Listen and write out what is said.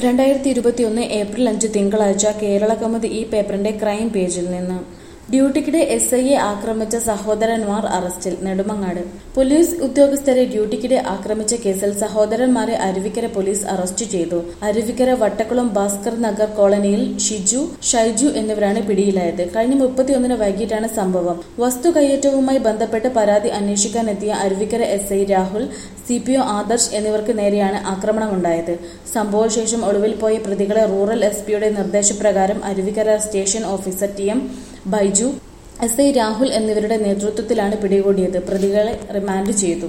രണ്ടായിരത്തി ഇരുപത്തിയൊന്ന് ഏപ്രിൽ അഞ്ച് തിങ്കളാഴ്ച കേരള കൗമുദി ഈ പേപ്പറിന്റെ ക്രൈം പേജിൽ നിന്ന് ഡ്യൂട്ടിക്കിടെ എസ് ഐയെ ആക്രമിച്ച സഹോദരന്മാർ അറസ്റ്റിൽ നെടുമങ്ങാട് പോലീസ് ഉദ്യോഗസ്ഥരെ ഡ്യൂട്ടിക്കിടെ ആക്രമിച്ച കേസിൽ സഹോദരന്മാരെ അരുവിക്കര പോലീസ് അറസ്റ്റ് ചെയ്തു അരുവിക്കര വട്ടക്കുളം ഭാസ്കർ നഗർ കോളനിയിൽ ഷിജു ഷൈജു എന്നിവരാണ് പിടിയിലായത് കഴിഞ്ഞ മുപ്പത്തിയൊന്നിന് വൈകിട്ടാണ് സംഭവം വസ്തു കയ്യേറ്റവുമായി ബന്ധപ്പെട്ട് പരാതി അന്വേഷിക്കാനെത്തിയ Aruvikkara S I Rahul C P O Adarsh എന്നിവർക്ക് നേരെയാണ് ആക്രമണമുണ്ടായത് സംഭവശേഷം ഒളിവിൽ പോയ പ്രതികളെ റൂറൽ എസ് പിയുടെ നിർദ്ദേശപ്രകാരം Aruvikkara station officer T M Baiju S I Rahul എന്നിവരുടെ നേതൃത്വത്തിലാണ് പിടികൂടിയത് പ്രതികളെ റിമാൻഡ് ചെയ്തു